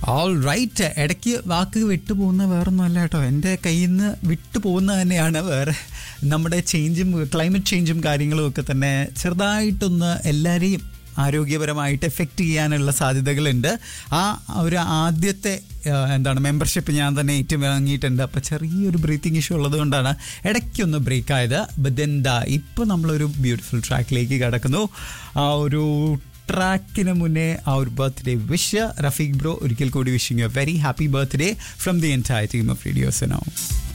all right ഇടയ്ക്ക് വാക്ക് വിട്ടുപോകുന്ന വേറൊന്നും അല്ല കേട്ടോ എൻ്റെ കയ്യിൽ നിന്ന് വിട്ടുപോകുന്ന തന്നെയാണ് വേറെ നമ്മുടെ ചേഞ്ചും ക്ലൈമറ്റ് ചേഞ്ചും കാര്യങ്ങളും ഒക്കെ തന്നെ ചെറുതായിട്ടൊന്ന് എല്ലാവരെയും ആരോഗ്യപരമായിട്ട് എഫക്റ്റ് ചെയ്യാനുള്ള സാധ്യതകളുണ്ട് ആ ഒരു ആദ്യത്തെ ആ, എന്താണ് മെമ്പർഷിപ്പ് ഞാൻ തന്നെ ഏറ്റവും വാങ്ങിയിട്ടുണ്ട് അപ്പോൾ ചെറിയൊരു ബ്രീത്തിങ് ഇഷ്യൂ ഉള്ളത് കൊണ്ടാണ് ഇടയ്ക്കൊന്ന് ബ്രേക്ക് ആയത് ബട്ട് എന്താ ഇപ്പോൾ നമ്മളൊരു ബ്യൂട്ടിഫുൾ ട്രാക്കിലേക്ക് കിടക്കുന്നു ആ ഒരു ട്രാക്കിന് മുന്നേ ആ ഒരു ബർത്ത്ഡേ വിഷ് റഫീഖ് ബ്രോ ഒരിക്കൽ കൂടി wishing you very happy birthday from the entire team of radios no